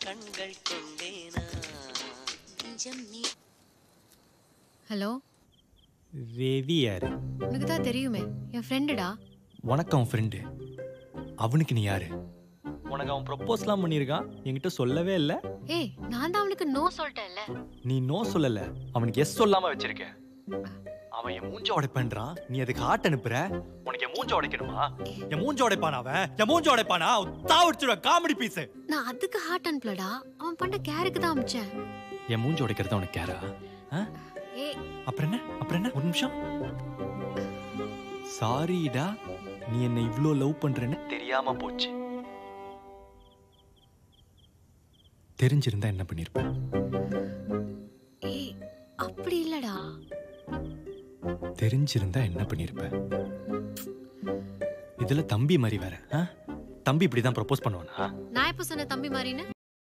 கண்கள் கொண்டேனா நெஞ்சம் நீ ஹலோ ரவி யாரு உனக்கு தான் தெரியுமே என் ஃப்ரெண்டுடா உனக்கு அவன் ஃப்ரெண்டு அவனுக்கு நீ யாரு உனக்கு அவன் ப்ரப்போஸ்லாம் பண்ணியிருக்கான் என்கிட்ட சொல்லவே இல்லை ஏய் நான் தான் அவனுக்கு நோ சொல்லிட்டேன்ல நீ நோ சொல்லல அவனுக்கு எஸ் சொல்லாம வச்சிருக்க அவன் என் மூஞ்ச உடைப்பேன்றான் நீ அதுக்கு ஹார்ட் அனுப்புற உனக்கு என் மூஞ்ச உடைக்கணுமா என் மூஞ்ச உடைப்பானா அவன் என் மூஞ்ச உடைப்பானா தாவடிச்சிருவ காமெடி பீஸ் நான் அதுக்கு ஹார்ட் அனுப்பலடா அவன் பண்ண கேருக்கு தான் அமிச்சேன் என் மூஞ்ச உடைக்கிறது உனக்கு கேரா ஏய் அப்புறம் என்ன அப்புறம் என்ன ஒரு நிமிஷம் சாரிடா நீ என்னை இவ்ளோ லவ் பண்றேன்னு தெரியாம போச்சு தெரிஞ்சிருந்தா என்ன பண்ணிருப்ப ஏய் அப்படி இல்லடா தெரிஞ்சிருந்தா என்ன பண்ணிருப்ப இதுல தம்பி மாதிரி வேற ஆ? தம்பி இப்படிதான் ப்ரப்போஸ் பண்ணுவானா நான் எப்போ சொன்ன தம்பி மாதிரின்னு